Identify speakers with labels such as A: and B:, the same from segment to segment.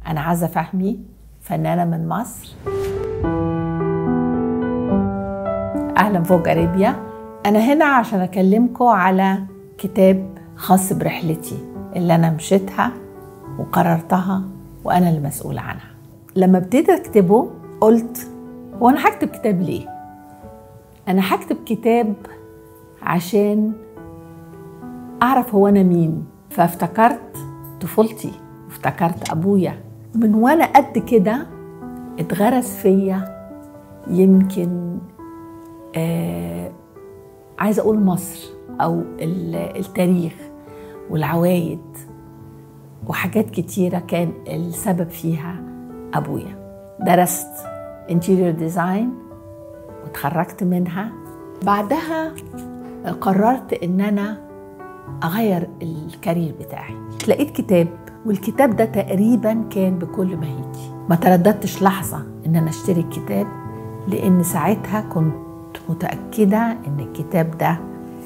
A: أنا عزة فهمي فنانة من مصر أهلا فوق أريبيا أنا هنا عشان أكلمكم على كتاب خاص برحلتي اللي أنا مشيتها وقررتها وأنا المسؤولة عنها لما ابتديت أكتبه قلت هو أنا هكتب كتاب ليه؟ أنا هكتب كتاب عشان أعرف هو أنا مين فافتكرت طفولتي وافتكرت أبويا من وأنا قد كده اتغرس فيا يمكن آه عايزة أقول مصر أو التاريخ والعوايد وحاجات كتيرة كان السبب فيها أبويا درست interior design وتخرجت منها بعدها قررت ان انا اغير الكارير بتاعي لقيت كتاب والكتاب ده تقريبا كان بكل ما هيجي ما ترددتش لحظة ان انا اشتري الكتاب لان ساعتها كنت متأكدة ان الكتاب ده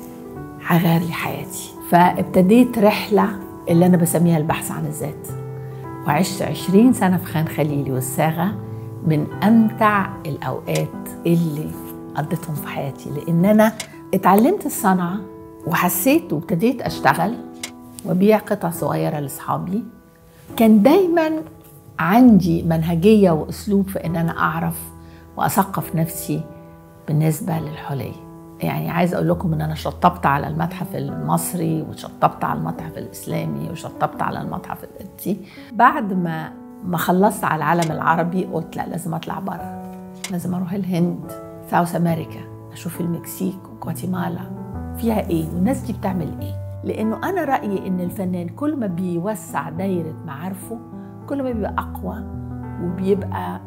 A: هيغير لي حياتي فابتديت رحلة اللي انا بسميها البحث عن الذات وعشت عشرين سنة في خان خليلي والساغة من أمتع الأوقات اللي قضيتهم في حياتي لأن أنا اتعلمت الصنعة وحسيت وابتديت أشتغل وبيع قطع صغيرة لأصحابي كان دايما عندي منهجية وأسلوب في إن أنا أعرف وأثقف نفسي بالنسبة للحلي يعني عايز أقول لكم إن أنا شطبت على المتحف المصري وشطبت على المتحف الإسلامي وشطبت على المتحف القبطي بعد ما ما خلصت على العالم العربي قلت لا لازم أطلع بره لازم أروح الهند ساوث أمريكا أشوف المكسيك وغواتيمالا فيها إيه والناس دي بتعمل إيه لأنه أنا رأيي إن الفنان كل ما بيوسع دايرة معارفه كل ما بيبقى أقوى وبيبقى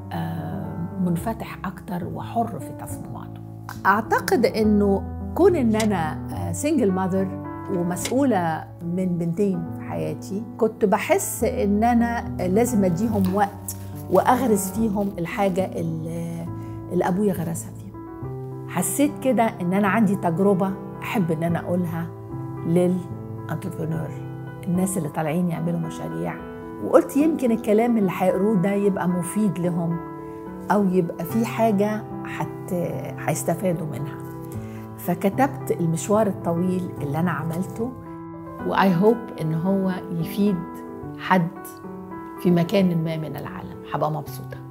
A: منفتح أكتر وحر في تصميماته أعتقد إنه كون إن أنا سنجل ماذر ومسؤولة من بنتين في حياتي كنت بحس إن أنا لازم أديهم وقت وأغرس فيهم الحاجة اللي, اللي أبويا غرسها فيهم حسيت كده إن أنا عندي تجربة أحب إن أنا أقولها للانتربرنور الناس اللي طالعين يعملوا مشاريع وقلت يمكن الكلام اللي هيقروه ده يبقى مفيد لهم او يبقى في حاجه حت هيستفادوا منها فكتبت المشوار الطويل اللي انا عملته واي هوب ان هو يفيد حد في مكان ما من العالم هبقى مبسوطه